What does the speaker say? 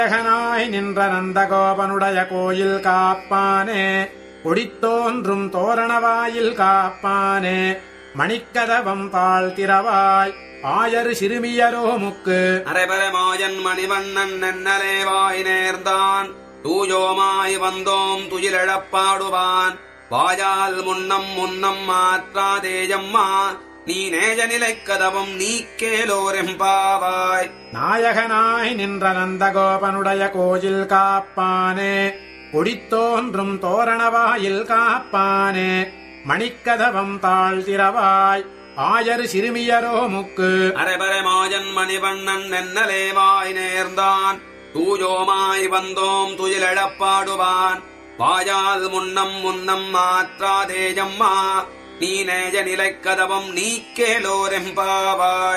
நாயகனாய் நின்ற நந்தகோபனுடைய கோயில் காப்பானே கொடித்தோன்றும் தோரணவாயில் காப்பானே மணிக்கதவம் தாழ்த்திரவாய் ஆயர் சிறுமியரோ முக்கு அரைபரமாயன் மணிவண்ணன் நன்னலே வாய் நேர்ந்தான் தூயோமாய் வந்தோம் துயிலெழப்பாடுவான் வாயால் முன்னம் முன்னம் மாற்றாதேயம்மா நீ நேஜ நிலைக் கதவும் நீக்கேலோரெம்பாவாய் நாயகனாய் நின்ற நந்தகோபனுடைய கோயில் காப்பானே கொடித்தோன்றும் தோரணவாயில் காப்பானே மணிக்கதவம் தாழ்த்திரவாய் ஆயர் சிறுமியரோ முக்கு அரைபரமாயன் மணிவண்ணன் நன்னலே வாய் நேர்ந்தான் தூயோமாய் வந்தோம் துயிலெழப்பாடுவான் வாயால் முன்னம் முன்னம் மாற்றாதேயம்மா நீ நேஜ நிலைக் கதவும் நீக்கேலோரெம்பாவாய்